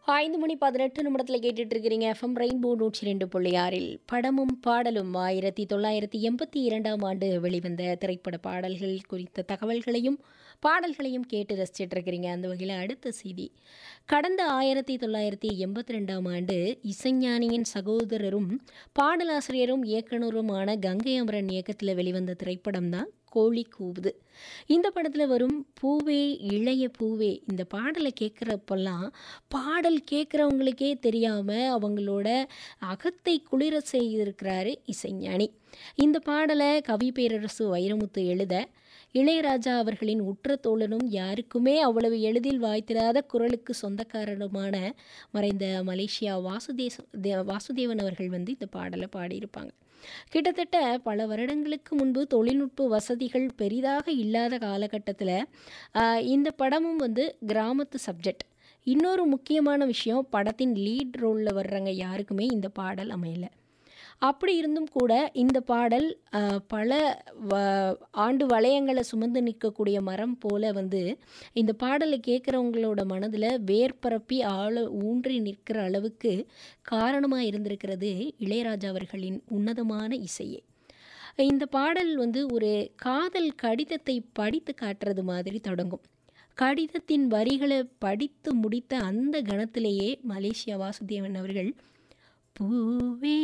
ஐந்து மணி பதினெட்டு நிமிடத்தில் கேட்டுட்டு இருக்கிறீங்க எஃப்எம் ரெயின்போ நூற்றி ரெண்டு புள்ளி ஆறில் படமும் பாடலும் ஆயிரத்தி தொள்ளாயிரத்தி எண்பத்தி இரண்டாம் ஆண்டு வெளிவந்த திரைப்பட பாடல்கள் குறித்த தகவல்களையும் பாடல்களையும் கேட்டு ரசிச்சிட்டு இருக்கிறீங்க அந்த வகையில் அடுத்த செய்தி கடந்த ஆயிரத்தி தொள்ளாயிரத்தி எண்பத்தி ரெண்டாம் ஆண்டு இசைஞானியின் சகோதரரும் பாடலாசிரியரும் இயக்குனருமான கங்கை அமரன் இயக்கத்தில் வெளிவந்த திரைப்படம் தான் கோழி கூவுது இந்த படத்தில் வரும் பூவே இளைய பூவே இந்த பாடலை கேட்குறப்பெல்லாம் பாடல் கேட்குறவங்களுக்கே தெரியாமல் அவங்களோட அகத்தை குளிர செய்திருக்கிறாரு இசைஞானி இந்த பாடலை கவி பேரரசு வைரமுத்து எழுத இளையராஜா அவர்களின் உற்ற தோழனும் யாருக்குமே அவ்வளவு எளிதில் வாய்த்திராத குரலுக்கு சொந்தக்காரனுமான மறைந்த மலேசியா வாசுதேச தே- வாசுதேவன் அவர்கள் வந்து இந்த பாடலை பாடியிருப்பாங்க கிட்டத்தட்ட பல வருடங்களுக்கு முன்பு தொழில்நுட்ப வசதிகள் பெரிதாக இல்லாத காலகட்டத்தில் இந்த படமும் வந்து கிராமத்து சப்ஜெக்ட் இன்னொரு முக்கியமான விஷயம் படத்தின் லீட் ரோலில் வர்றவங்க யாருக்குமே இந்த பாடல் அமையலை அப்படி இருந்தும் கூட இந்த பாடல் ஆஹ், பல வ ஆண்டு வளையங்களை சுமந்து நிற்கக்கூடிய மரம் போல வந்து இந்த பாடலை கேட்குறவங்களோட மனதில் வேர்பரப்பி ஆழ ஊன்றி நிற்கிற அளவுக்கு காரணமாக இருந்திருக்கிறது இளையராஜா அவர்களின் உன்னதமான இசையே இந்த பாடல் வந்து ஒரு காதல் கடிதத்தை படித்து காட்டுறது மாதிரி தொடங்கும் கடிதத்தின் வரிகளை படித்து முடித்த அந்த கணத்திலேயே மலேசியா வாசுதேவன் அவர்கள் பூவே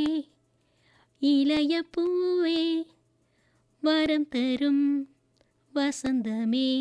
இளைய பூவே வரம் தரும் வசந்தமே